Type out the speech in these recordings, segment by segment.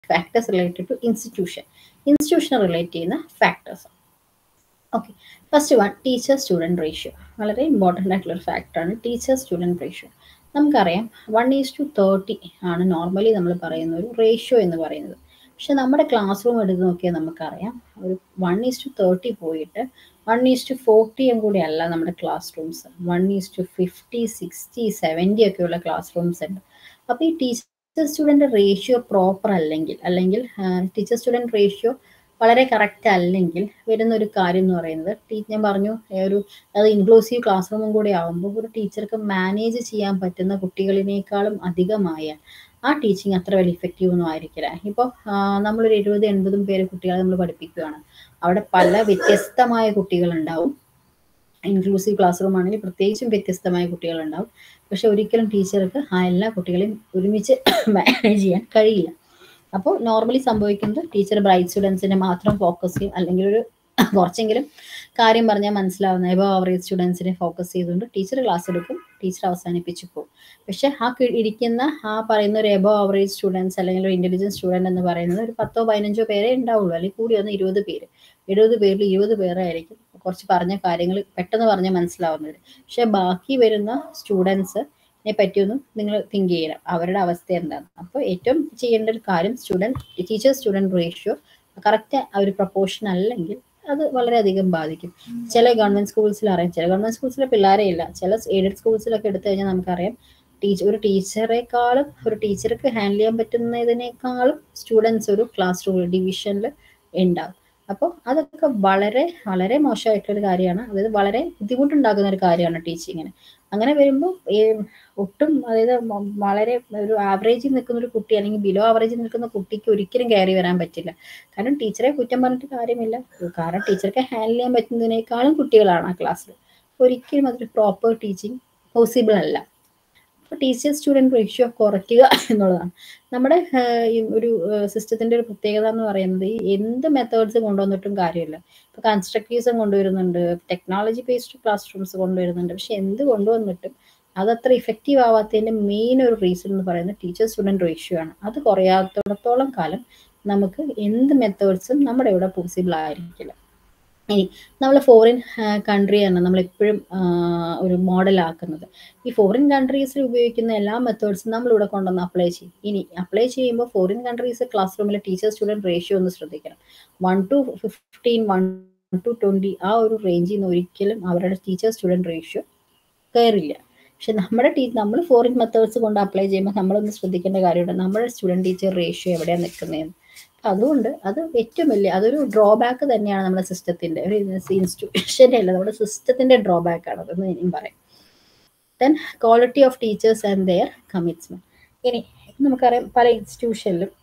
factors related to institution ഇൻസ്റ്റിറ്റ്യൂഷനെ relate ചെയ്യുന്ന factors okay first one teacher student ratio വളരെ important ആയിട്ടുള്ള ഒരു ഫാക്ടറാണ് ടീച്ചർ സ്റ്റുഡൻറ് റേഷ്യോ നമുക്കറിയാം വൺ ഈസ് ടു തേർട്ടി ആണ് നോർമലി നമ്മൾ പറയുന്ന ഒരു റേഷ്യോ എന്ന് പറയുന്നത് പക്ഷെ നമ്മുടെ ക്ലാസ് റൂം എടുത്ത് നോക്കിയാൽ നമുക്കറിയാം ഒരു വൺ ഈസ് ടു തേർട്ടി പോയിട്ട് വൺ ഈസ് ടു ഫോർട്ടിയും കൂടി അല്ല നമ്മുടെ classrooms one is to fifty sixty seventy ഒക്കെയുള്ള ക്ലാസ് റൂംസ് ഉണ്ട് അപ്പോൾ ഈ ടീച്ചർ സ്റ്റുഡൻറ് റേഷ്യോ പ്രോപ്പർ അല്ലെങ്കിൽ അല്ലെങ്കിൽ ടീച്ചർ സ്റ്റുഡൻറ് റേഷ്യോ വളരെ കറക്റ്റ് അല്ലെങ്കിൽ വരുന്ന ഒരു കാര്യം എന്ന് പറയുന്നത് ടീ ഞാൻ പറഞ്ഞു ഒരു അത് ഇൻക്ലൂസീവ് ക്ലാസ് റൂമും കൂടി ആകുമ്പോൾ ഒരു ടീച്ചർക്ക് മാനേജ് ചെയ്യാൻ പറ്റുന്ന കുട്ടികളിനേക്കാളും അധികമായ ആ ടീച്ചിങ് അത്ര വലിയ ഇഫക്റ്റീവ് ഒന്നും ആയിരിക്കില്ല ഇപ്പോൾ നമ്മളൊരു എഴുപത് എൺപതും പേര് കുട്ടികളെ നമ്മൾ പഠിപ്പിക്കുകയാണ് അവിടെ പല വ്യത്യസ്തമായ കുട്ടികളുണ്ടാവും ഇൻക്ലൂസീവ് ക്ലാസ് റൂം ആണെങ്കിൽ പ്രത്യേകിച്ചും വ്യത്യസ്തമായ കുട്ടികളുണ്ടാവും പക്ഷെ ഒരിക്കലും ടീച്ചർക്ക് ആ എല്ലാ കുട്ടികളെയും ഒരുമിച്ച് മാനേജ് ചെയ്യാൻ കഴിയില്ല അപ്പോൾ നോർമലി സംഭവിക്കുന്നത് ടീച്ചർ ബ്രൈറ്റ് സ്റ്റുഡൻസിനെ മാത്രം ഫോക്കസ് ചെയ്യും അല്ലെങ്കിൽ ഒരു കുറച്ചെങ്കിലും കാര്യം പറഞ്ഞാൽ മനസ്സിലാവുന്ന എബോ ആവറേജ് സ്റ്റുഡൻസിനെ ഫോക്കസ് ചെയ്തുകൊണ്ട് ടീച്ചർ ക്ലാസ് എടുക്കും ടീച്ചർ അവസാനിപ്പിച്ചു പോകും പക്ഷെ ആ ഇരിക്കുന്ന ആ പറയുന്ന ഒരു എബോ ആവറേജ് സ്റ്റുഡൻസ് അല്ലെങ്കിൽ ഒരു ഇന്റലിജൻസ് സ്റ്റുഡൻറ് എന്ന് പറയുന്നത് ഒരു പത്തോ പതിനഞ്ചോ പേരെ ഉണ്ടാവുള്ളൂ അല്ലെങ്കിൽ കൂടി വന്ന് ഇരുപത് പേര് എഴുപത് പേരിൽ ഇരുപത് പേരായിരിക്കും കുറച്ച് പറഞ്ഞ കാര്യങ്ങൾ പെട്ടെന്ന് പറഞ്ഞാൽ മനസ്സിലാവുന്നത് പക്ഷെ ബാക്കി വരുന്ന സ്റ്റുഡൻസ് നെ പറ്റിയൊന്നും നിങ്ങൾ തിങ്ക് ചെയ്യണം അവരുടെ അവസ്ഥ എന്താണ് അപ്പോൾ ഏറ്റവും ചെയ്യേണ്ട ഒരു കാര്യം student teacher student ratio correct ഒരു പ്രപ്പോർഷൻ അല്ലെങ്കിൽ അത് വളരെയധികം ബാധിക്കും ചില ഗവൺമെന്റ് സ്കൂൾസിൽ അറിയാം ചില ഗവൺമെന്റ് സ്കൂൾസിലെ പിള്ളേരെ ഇല്ല ചില എയ്ഡഡ് സ്കൂൾസിലൊക്കെ എടുത്തു കഴിഞ്ഞാൽ നമുക്കറിയാം ടീച്ചർ ഒരു ടീച്ചറെക്കാളും ഒരു ടീച്ചർക്ക് ഹാൻഡിൽ ചെയ്യാൻ പറ്റുന്നതിനേക്കാളും സ്റ്റുഡൻസ് ഒരു ക്ലാസ് റൂം ഡിവിഷനിൽ ഉണ്ടാവും അപ്പോൾ അതൊക്കെ വളരെ വളരെ മോശമായിട്ടുള്ളൊരു കാര്യമാണ് അതായത് വളരെ ബുദ്ധിമുട്ടുണ്ടാക്കുന്ന ഒരു കാര്യമാണ് ടീച്ചിങ്ങിന് അങ്ങനെ വരുമ്പോൾ ഒട്ടും അതായത് വളരെ ഒരു ആവറേജിൽ നിൽക്കുന്ന ഒരു കുട്ടി അല്ലെങ്കിൽ ബിലോ ആവറേജിൽ നിൽക്കുന്ന കുട്ടിക്ക് ഒരിക്കലും കയറി വരാൻ പറ്റില്ല കാരണം ടീച്ചറെ കുറ്റം പറഞ്ഞിട്ട് കാര്യമില്ല കാരണം ടീച്ചർക്ക് ഹാൻഡിൽ ചെയ്യാൻ പറ്റുന്നതിനേക്കാളും കുട്ടികളാണ് ആ ക്ലാസ്സിൽ ഒരിക്കലും അതൊരു പ്രോപ്പർ ടീച്ചിങ് പോസിബിൾ അല്ല അപ്പോൾ ടീച്ചർ സ്റ്റുഡൻറ് റേഷ്യോ കുറയ്ക്കുക എന്നുള്ളതാണ് നമ്മുടെ ഒരു സിസ്റ്റത്തിൻ്റെ ഒരു പ്രത്യേകത എന്ന് പറയുന്നത് ഈ എന്ത് മെത്തേഡ്സ് കൊണ്ടുവന്നിട്ടും കാര്യമില്ല ഇപ്പോൾ കൺസ്ട്രക്റ്റീവ്സും കൊണ്ടുവരുന്നുണ്ട് ടെക്നോളജി ബേസ്ഡ് ക്ലാസ് റൂംസ് കൊണ്ടുവരുന്നുണ്ട് പക്ഷെ എന്ത് കൊണ്ടുവന്നിട്ടും അതത്ര ഇഫക്റ്റീവ് ആവാത്തതിൻ്റെ മെയിൻ ഒരു റീസൺ എന്ന് പറയുന്നത് ടീച്ചർ സ്റ്റുഡൻറ് റേഷ്യോ ആണ് അത് കുറയാത്തിടത്തോളം കാലം നമുക്ക് എന്ത് മെത്തേഡ്സും നമ്മുടെ ഇവിടെ പോസിബിൾ ആയിരിക്കില്ല ഇനി നമ്മൾ ഫോറിൻ കൺട്രിയാണ് നമ്മൾ എപ്പോഴും ഒരു മോഡലാക്കുന്നത് ഈ ഫോറിൻ കൺട്രീസിൽ ഉപയോഗിക്കുന്ന എല്ലാ മെത്തേഡ്സും നമ്മളിവിടെ കൊണ്ടുവന്ന് അപ്ലൈ ചെയ്യും ഇനി അപ്ലൈ ചെയ്യുമ്പോൾ ഫോറിൻ കൺട്രീസ് ക്ലാസ് റൂമിലെ ടീച്ചർ സ്റ്റുഡൻറ് റേഷ്യോ ഒന്ന് ശ്രദ്ധിക്കണം one to fifteen one to twenty ആ ഒരു റേഞ്ചിൽ നിന്ന് ഒരിക്കലും അവരുടെ ടീച്ചർ സ്റ്റുഡൻറ് റേഷ്യോ കയറില്ല പക്ഷെ നമ്മുടെ ടീ നമ്മൾ ഫോറിൻ മെത്തേഡ്സ് കൊണ്ട് അപ്ലൈ ചെയ്യുമ്പോൾ നമ്മളൊന്ന് ശ്രദ്ധിക്കേണ്ട കാര്യമുണ്ട് നമ്മുടെ സ്റ്റുഡൻറ് ടീച്ചർ റേഷ്യോ എവിടെയാണ് നിൽക്കുന്നതെന്ന് അതുകൊണ്ട് അത് ഏറ്റവും വലിയ അതൊരു ഡ്രോബാക്ക് തന്നെയാണ് നമ്മുടെ സിസ്റ്റത്തിന്റെ ഒരു ഇൻസ്റ്റിറ്റ്യൂഷൻ്റെ അല്ല നമ്മുടെ സിസ്റ്റത്തിന്റെ ഡ്രോബാക്ക് ആണ് അതെന്ന് ഇനിയും പറയാം then quality of teachers and their commitment ഇനി നമുക്കറിയാം പല ഇൻസ്റ്റിറ്റ്യൂഷനിലും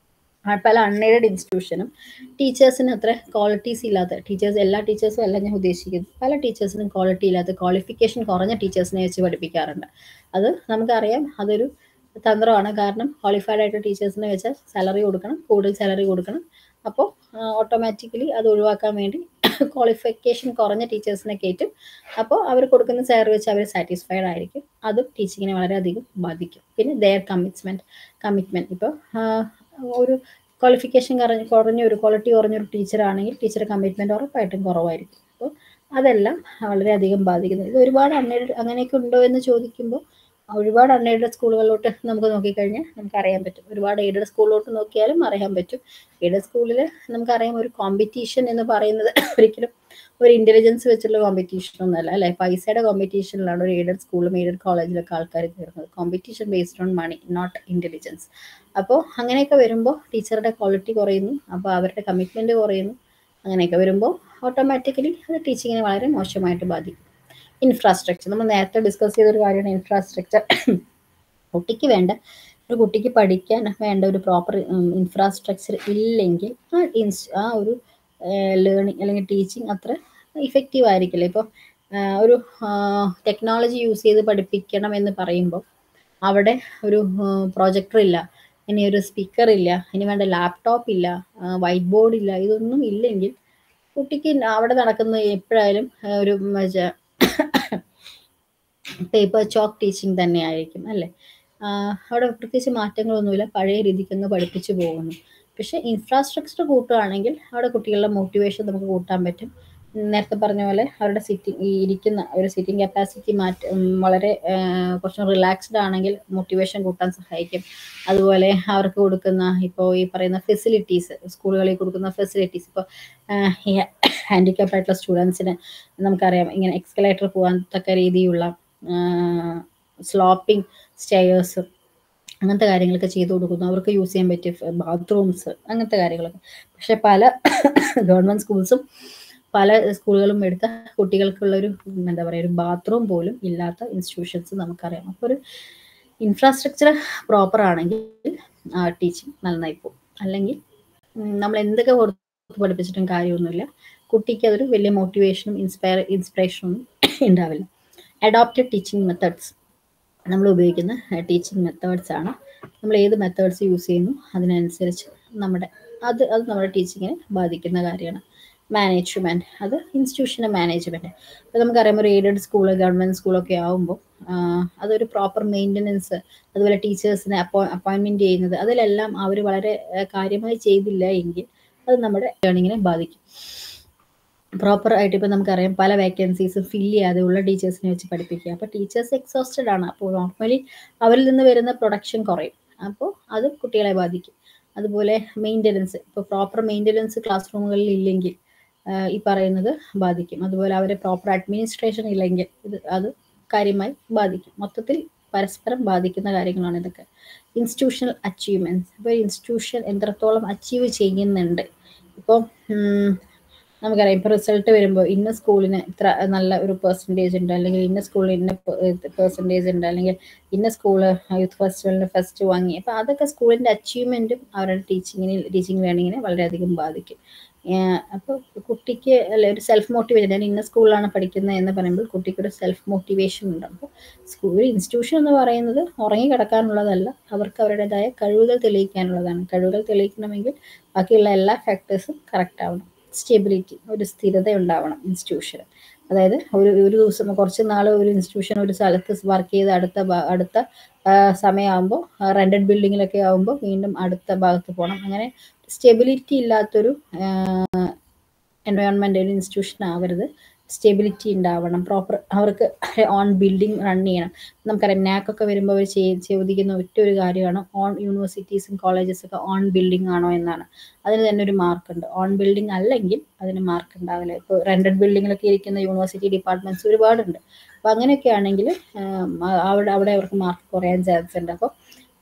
പല അൺഎയ്ഡഡ് ഇൻസ്റ്റിറ്റ്യൂഷനും ടീച്ചേഴ്സിന് അത്ര ക്വാളിറ്റീസ് ഇല്ലാത്ത ടീച്ചേഴ്സ് എല്ലാ ടീച്ചേഴ്സും അല്ല ഞാൻ ഉദ്ദേശിക്കുന്നത് പല ടീച്ചേഴ്സിനും ക്വാളിറ്റി ഇല്ലാത്ത ക്വാളിഫിക്കേഷൻ കുറഞ്ഞ ടീച്ചേഴ്സിനെ വെച്ച് പഠിപ്പിക്കാറുണ്ട് അത് നമുക്കറിയാം അതൊരു തന്ത്രമാണ് കാരണം ക്വാളിഫൈഡ് ആയിട്ട് ടീച്ചേഴ്സിനെ വെച്ചാൽ സാലറി കൊടുക്കണം കൂടുതൽ സാലറി കൊടുക്കണം അപ്പോൾ ഓട്ടോമാറ്റിക്കലി അത് ഒഴിവാക്കാൻ വേണ്ടി ക്വാളിഫിക്കേഷൻ കുറഞ്ഞ ടീച്ചേഴ്സിനെ കയറ്റും അപ്പോൾ അവർ കൊടുക്കുന്ന സാലറി വെച്ച് അവർ സാറ്റിസ്ഫൈഡ് ആയിരിക്കും അതും ടീച്ചിങ്ങിനെ വളരെയധികം ബാധിക്കും പിന്നെ ദെയർ കമ്മിറ്റ്മെൻറ്റ് കമ്മിറ്റ്മെൻറ്റ് ഇപ്പോൾ ഒരു ക്വാളിഫിക്കേഷൻ കുറഞ്ഞ കുറഞ്ഞ ഒരു ക്വാളിറ്റി കുറഞ്ഞൊരു ടീച്ചറാണെങ്കിൽ ടീച്ചർ കമ്മിറ്റ്മെൻറ്റ് ഉറപ്പായിട്ടും കുറവായിരിക്കും അപ്പോൾ അതെല്ലാം വളരെയധികം ബാധിക്കുന്നത് ഇത് ഒരുപാട് അൺഎയ്ഡഡ് അങ്ങനെയൊക്കെ ഉണ്ടോ എന്ന് ചോദിക്കുമ്പോൾ ഒരുപാട് അൺഎയ്ഡഡ് സ്കൂളുകളിലോട്ട് നമുക്ക് നോക്കിക്കഴിഞ്ഞാൽ നമുക്ക് അറിയാൻ പറ്റും ഒരുപാട് എയ്ഡഡ് സ്കൂളിലോട്ട് നോക്കിയാലും അറിയാൻ പറ്റും എയ്ഡഡ് സ്കൂളിൽ നമുക്കറിയാം ഒരു കോമ്പറ്റീഷൻ എന്ന് പറയുന്നത് ഒരിക്കലും ഒരു ഇന്റലിജൻസ് വെച്ചുള്ള കോമ്പറ്റീഷൻ ഒന്നല്ല അല്ലെ പൈസയുടെ കോമ്പറ്റീഷനിലാണ് ഒരു എയ്ഡഡ് സ്കൂളും എയ്ഡഡ് കോളേജിലൊക്കെ ആൾക്കാർ കയറുന്നത് competition based on money not intelligence അപ്പോൾ അങ്ങനെയൊക്കെ വരുമ്പോൾ ടീച്ചറുടെ ക്വാളിറ്റി കുറയുന്നു അപ്പോൾ അവരുടെ കമ്മിറ്റ്മെന്റ് കുറയുന്നു അങ്ങനെയൊക്കെ വരുമ്പോൾ ഓട്ടോമാറ്റിക്കലി അത് ടീച്ചിങ്ങിനെ വളരെ മോശമായിട്ട് ബാധിക്കും ഇൻഫ്രാസ്ട്രക്ചർ നമ്മൾ നേരത്തെ ഡിസ്കസ് ചെയ്തൊരു കാര്യമാണ് ഇൻഫ്രാസ്ട്രക്ചർ കുട്ടിക്ക് വേണ്ട ഒരു കുട്ടിക്ക് പഠിക്കാൻ വേണ്ട ഒരു പ്രോപ്പർ ഇൻഫ്രാസ്ട്രക്ചർ ഇല്ലെങ്കിൽ ആ ഇൻസ് ആ ഒരു ലേണിംഗ് അല്ലെങ്കിൽ ടീച്ചിങ് അത്ര ഇഫക്റ്റീവ് ആയിരിക്കില്ല ഇപ്പോൾ ഒരു ടെക്നോളജി യൂസ് ചെയ്ത് പഠിപ്പിക്കണം എന്ന് പറയുമ്പോൾ അവിടെ ഒരു പ്രൊജക്ടർ ഇല്ല ഇനി ഒരു സ്പീക്കർ ഇല്ല ഇനി വേണ്ട ലാപ്ടോപ്പ് ഇല്ല വൈറ്റ് ബോർഡ് ഇല്ല ഇതൊന്നും ഇല്ലെങ്കിൽ കുട്ടിക്ക് അവിടെ നടക്കുന്ന എപ്പോഴായാലും ഒരു പേപ്പർ ചോക്ക് ടീച്ചിങ് തന്നെ ആയിരിക്കും അല്ലേ അവിടെ പ്രത്യേകിച്ച് മാറ്റങ്ങളൊന്നുമില്ല പഴയ രീതിക്ക് അങ്ങ് പഠിപ്പിച്ചു പോകുന്നു പക്ഷേ ഇൻഫ്രാസ്ട്രക്ചർ കൂട്ടുകയാണെങ്കിൽ അവിടെ കുട്ടികളുടെ മോട്ടിവേഷൻ നമുക്ക് കൂട്ടാൻ പറ്റും നേരത്തെ പറഞ്ഞ പോലെ അവരുടെ സിറ്റിംഗ് ഈ ഇരിക്കുന്ന ഒരു സിറ്റിംഗ് കപ്പാസിറ്റി മാറ്റ വളരെ കുറച്ചും റിലാക്സ്ഡ് ആണെങ്കിൽ മോട്ടിവേഷൻ കൂട്ടാൻ സഹായിക്കും അതുപോലെ അവർക്ക് കൊടുക്കുന്ന ഇപ്പോൾ ഈ പറയുന്ന ഫെസിലിറ്റീസ് സ്കൂളുകളിൽ കൊടുക്കുന്ന ഫെസിലിറ്റീസ് ഇപ്പോൾ ഹാൻഡിക്യാപ്പ് ആയിട്ടുള്ള സ്റ്റുഡൻസിന് നമുക്കറിയാം ഇങ്ങനെ എക്സ്കലേറ്റർ പോകാൻ തക്ക രീതിയിലുള്ള സ്ലോപ്പിംഗ് സ്റ്റെയേഴ്സ് അങ്ങനത്തെ കാര്യങ്ങളൊക്കെ ചെയ്തു കൊടുക്കുന്നു അവർക്ക് യൂസ് ചെയ്യാൻ പറ്റിയ ബാത്റൂംസ് അങ്ങനത്തെ കാര്യങ്ങളൊക്കെ പക്ഷെ പല ഗവൺമെൻറ് സ്കൂൾസും പല സ്കൂളുകളും എടുത്ത കുട്ടികൾക്കുള്ള ഒരു എന്താ പറയുക ഒരു ബാത്റൂം പോലും ഇല്ലാത്ത ഇൻസ്റ്റിറ്റ്യൂഷൻസ് നമുക്കറിയാം അപ്പോൾ ഒരു ഇൻഫ്രാസ്ട്രക്ചർ പ്രോപ്പർ ആണെങ്കിൽ ടീച്ചിങ് നന്നായി പോകും അല്ലെങ്കിൽ നമ്മൾ എന്തൊക്കെ കൊടുത്ത് പഠിപ്പിച്ചിട്ടും കാര്യമൊന്നുമില്ല കുട്ടിക്ക് അതൊരു വലിയ മോട്ടിവേഷനും ഇൻസ്പയർ ഇൻസ്പിറേഷനും ഉണ്ടാവില്ല അഡോപ്റ്റഡ് ടീച്ചിങ് മെത്തേഡ്സ് നമ്മൾ ഉപയോഗിക്കുന്ന ടീച്ചിങ് മെത്തേഡ്സ് ആണ് നമ്മൾ ഏത് മെത്തേഡ്സ് യൂസ് ചെയ്യുന്നു അതിനനുസരിച്ച് നമ്മുടെ അത് അത് നമ്മുടെ ടീച്ചിങ്ങിനെ ബാധിക്കുന്ന കാര്യമാണ് മാനേജ്മെൻറ്റ് അത് ഇൻസ്റ്റിറ്റ്യൂഷൻ്റെ മാനേജ്മെൻറ്റ് ഇപ്പോൾ നമുക്കറിയാം ഒരു എയ്ഡഡ് സ്കൂൾ ഗവൺമെൻറ് സ്കൂളൊക്കെ ആകുമ്പോൾ അതൊരു പ്രോപ്പർ മെയിൻ്റനൻസ് അതുപോലെ ടീച്ചേഴ്സിനെ അപ്പോ അപ്പോയിൻമെൻറ്റ് ചെയ്യുന്നത് അതിലെല്ലാം അവർ വളരെ കാര്യമായി ചെയ്തില്ല എങ്കിൽ അത് നമ്മുടെ ലേണിങ്ങിനെ ബാധിക്കും പ്രോപ്പർ ആയിട്ട് ഇപ്പോൾ നമുക്കറിയാം പല വേക്കൻസീസും ഫില്ല് ചെയ്യാതെ ഉള്ള ടീച്ചേഴ്സിനെ വെച്ച് പഠിപ്പിക്കുക അപ്പോൾ ടീച്ചേഴ്സ് എക്സോസ്റ്റഡ് ആണ് അപ്പോൾ നോർമലി അവരിൽ നിന്ന് വരുന്ന പ്രൊഡക്ഷൻ കുറയും അപ്പോൾ അത് കുട്ടികളെ ബാധിക്കും അതുപോലെ മെയിൻ്റനൻസ് ഇപ്പോൾ പ്രോപ്പർ മെയിൻ്റനൻസ് ക്ലാസ് റൂമുകളിൽ ഇല്ലെങ്കിൽ ഈ പറയുന്നത് ബാധിക്കും അതുപോലെ അവരെ പ്രോപ്പർ അഡ്മിനിസ്ട്രേഷൻ ഇല്ലെങ്കിൽ ഇത് അത് കാര്യമായി ബാധിക്കും മൊത്തത്തിൽ പരസ്പരം ബാധിക്കുന്ന കാര്യങ്ങളാണ് ഇതൊക്കെ ഇൻസ്റ്റിറ്റ്യൂഷണൽ അച്ചീവ്മെൻറ്റ്സ് ഇപ്പോൾ ഇൻസ്റ്റിറ്റ്യൂഷൻ എത്രത്തോളം അച്ചീവ് ചെയ്യുന്നുണ്ട് ഇപ്പോൾ നമുക്കറിയാം ഇപ്പോൾ റിസൾട്ട് വരുമ്പോൾ ഇന്ന സ്കൂളിന് ഇത്ര നല്ല ഒരു പെർസെൻറ്റേജ് ഉണ്ട് അല്ലെങ്കിൽ ഇന്ന സ്കൂളിൽ ഇന്ന പെർസെൻറ്റേജ് ഉണ്ട് അല്ലെങ്കിൽ ഇന്ന സ്കൂള് യൂത്ത് ഫെസ്റ്റിവലിന് ഫസ്റ്റ് വാങ്ങി അപ്പോൾ അതൊക്കെ സ്കൂളിൻ്റെ അച്ചീവ്മെൻറ്റും അവരുടെ ടീച്ചിങ്ങിന് ടീച്ചിങ് ലേണിങ്ങിനെ വളരെയധികം ബാധിക്കും അപ്പോൾ കുട്ടിക്ക് അല്ലെ ഒരു സെൽഫ് മോട്ടിവേഷൻ ഞാൻ ഇന്ന സ്കൂളിലാണ് പഠിക്കുന്നത് എന്ന് പറയുമ്പോൾ കുട്ടിക്ക് ഒരു സെൽഫ് മോട്ടിവേഷൻ ഉണ്ട് അപ്പോൾ സ്കൂൾ ഇൻസ്റ്റിറ്റ്യൂഷൻ എന്ന് പറയുന്നത് ഉറങ്ങി കിടക്കാനുള്ളതല്ല അവർക്ക് അവരുടേതായ കഴിവുകൾ തെളിയിക്കാനുള്ളതാണ് കഴിവുകൾ തെളിയിക്കണമെങ്കിൽ ബാക്കിയുള്ള എല്ലാ ഫാക്ടേഴ്സും കറക്റ്റ് ആവണം സ്റ്റെബിലിറ്റി ഒരു സ്ഥിരത ഉണ്ടാവണം ഇൻസ്റ്റിറ്റ്യൂഷന് അതായത് ഒരു ഒരു ദിവസം കുറച്ച് നാൾ ഒരു ഇൻസ്റ്റിറ്റ്യൂഷൻ ഒരു സ്ഥലത്ത് വർക്ക് ചെയ്ത് അടുത്ത അടുത്ത സമയമാകുമ്പോൾ റെൻറ്റഡ് ബിൽഡിങ്ങിലൊക്കെ ആകുമ്പോൾ വീണ്ടും അടുത്ത ഭാഗത്ത് പോകണം അങ്ങനെ സ്റ്റെബിലിറ്റി ഇല്ലാത്തൊരു എൻവയോൺമെൻ്റ് ഒരു ഇൻസ്റ്റിറ്റ്യൂഷൻ ആവരുത് സ്റ്റെബിലിറ്റി ഉണ്ടാവണം പ്രോപ്പർ അവർക്ക് ഓൺ ബിൽഡിംഗ് റൺ ചെയ്യണം നമുക്കറിയാം നാക്കൊക്കെ വരുമ്പോൾ അവർ ചോദിക്കുന്ന ഒറ്റ ഒരു കാര്യമാണ് ഓൺ യൂണിവേഴ്സിറ്റീസും കോളേജസും ഒക്കെ ഓൺ ബിൽഡിംഗ് ആണോ എന്നാണ് അതിന് തന്നെ ഒരു മാർക്ക് ഉണ്ട് ഓൺ ബിൽഡിംഗ് അല്ലെങ്കിൽ അതിന് മാർക്ക് ഉണ്ടാവില്ല ഇപ്പോൾ റെൻറ്റഡ് ബിൽഡിങ്ങിലൊക്കെ ഇരിക്കുന്ന യൂണിവേഴ്സിറ്റി ഡിപ്പാർട്ട്മെൻറ്റ്സ് ഒരുപാടുണ്ട് അപ്പോൾ അങ്ങനെയൊക്കെ ആണെങ്കിൽ അവിടെ അവിടെ അവർക്ക് മാർക്ക് കുറയാൻ ചാൻസ് ഉണ്ട് അപ്പോൾ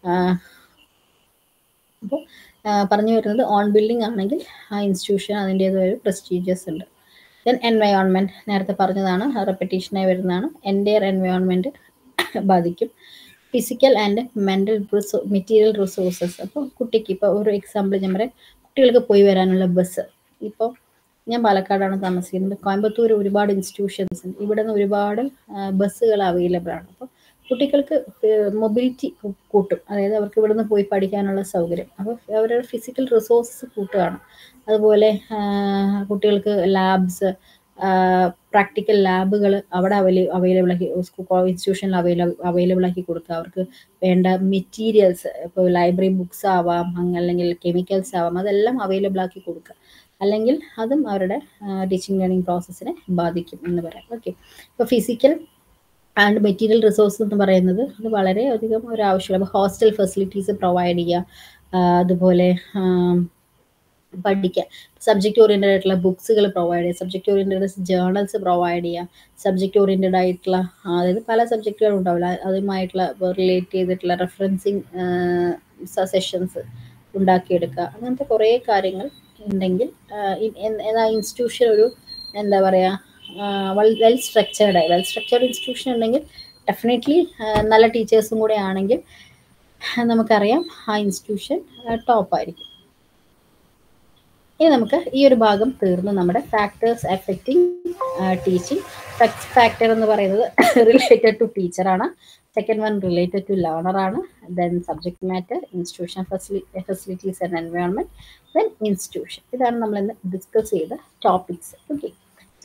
അപ്പോൾ പറഞ്ഞു വരുന്നത് ഓൺ ബിൽഡിംഗ് ആണെങ്കിൽ ആ ഇൻസ്റ്റിറ്റ്യൂഷൻ അതിൻ്റേതായ ഒരു പ്രസ്റ്റീജിയസ് ഉണ്ട് ദെൻ എൻവയോൺമെൻറ്റ് നേരത്തെ പറഞ്ഞതാണ് റെപ്പറ്റീഷനായി വരുന്നതാണ് എൻ്റെയർ എൻവയോൺമെൻറ്റ് ബാധിക്കും ഫിസിക്കൽ ആൻഡ് മെൻ്റൽ റിസോ മെറ്റീരിയൽ റിസോഴ്സസ് അപ്പോൾ കുട്ടിക്ക് ഇപ്പോൾ ഒരു എക്സാമ്പിൾ ഞാൻ പറയാം കുട്ടികൾക്ക് പോയി വരാനുള്ള ബസ് ഇപ്പോൾ ഞാൻ പാലക്കാടാണ് താമസിക്കുന്നത് കോയമ്പത്തൂർ ഒരുപാട് ഇൻസ്റ്റിറ്റ്യൂഷൻസ് ഉണ്ട് ഇവിടെ നിന്ന് ഒരുപാട് ബസ്സുകൾ അവൈലബിൾ ആണ് അപ്പോൾ കുട്ടികൾക്ക് മൊബിലിറ്റി കൂട്ടും അതായത് അവർക്ക് ഇവിടെ നിന്ന് പോയി പഠിക്കാനുള്ള സൗകര്യം അപ്പോൾ അവരുടെ ഫിസിക്കൽ റിസോഴ്സസ് കൂട്ടുകയാണ് അതുപോലെ കുട്ടികൾക്ക് ലാബ്സ് പ്രാക്ടിക്കൽ ലാബുകൾ അവിടെ അവൈല അവൈലബിൾ ആക്കി ഇൻസ്റ്റിറ്റ്യൂഷനിൽ അവൈലബിൾ അവൈലബിൾ ആക്കി കൊടുക്കുക അവർക്ക് വേണ്ട മെറ്റീരിയൽസ് ഇപ്പോൾ ലൈബ്രറി ബുക്സ് ആവാം അല്ലെങ്കിൽ കെമിക്കൽസ് ആവാം അതെല്ലാം അവൈലബിൾ ആക്കി കൊടുക്കുക അല്ലെങ്കിൽ അതും അവരുടെ ടീച്ചിങ് ലേണിംഗ് പ്രോസസ്സിനെ ബാധിക്കും എന്ന് പറയാം ഓക്കെ ഇപ്പോൾ ഫിസിക്കൽ ആൻഡ് മെറ്റീരിയൽ റിസോഴ്സ് എന്ന് പറയുന്നത് അത് വളരെ അധികം ഒരു ആവശ്യമുള്ള അപ്പോൾ ഹോസ്റ്റൽ ഫെസിലിറ്റീസ് പ്രൊവൈഡ് ചെയ്യുക അതുപോലെ പഠിക്കുക സബ്ജക്റ്റ് ഓറിയൻറ്റഡ് ആയിട്ടുള്ള ബുക്സുകൾ പ്രൊവൈഡ് ചെയ്യുക സബ്ജക്റ്റ് ഓറിയൻറ്റഡ് ജേർണൽസ് പ്രൊവൈഡ് ചെയ്യുക സബ്ജക്റ്റ് ഓറിയൻറ്റഡ് ആയിട്ടുള്ള അതായത് പല സബ്ജക്റ്റുകളും ഉണ്ടാവില്ല അതുമായിട്ടുള്ള റിലേറ്റ് ചെയ്തിട്ടുള്ള റെഫറൻസിങ് സെഷൻസ് ഉണ്ടാക്കിയെടുക്കുക അങ്ങനത്തെ കുറേ കാര്യങ്ങൾ ഉണ്ടെങ്കിൽ ആ ഇൻസ്റ്റിറ്റ്യൂഷൻ ഒരു എന്താ പറയുക വെൽ സ്ട്രക്ചേർഡ് ആയി വെൽ സ്ട്രക്ചേർഡ് ഇൻസ്റ്റിറ്റ്യൂഷൻ ഉണ്ടെങ്കിൽ ഡെഫിനറ്റ്ലി നല്ല ടീച്ചേഴ്സും കൂടെ ആണെങ്കിൽ നമുക്കറിയാം ആ ഇൻസ്റ്റിറ്റ്യൂഷൻ ടോപ്പായിരിക്കും ഇനി നമുക്ക് ഈ ഒരു ഭാഗം തീർന്നു നമ്മുടെ ഫാക്ടേഴ്സ് എഫക്റ്റിംഗ് ടീച്ചിങ് ഫാക്ടർ എന്ന് പറയുന്നത് റിലേറ്റഡ് ടു ടീച്ചറാണ് second one related to learner ആണ് then subject matter institution facilities and environment then institution ഇതാണ് നമ്മൾ ഇന്ന് ഡിസ്കസ് ചെയ്ത ടോപ്പിക്സ് ഓക്കെ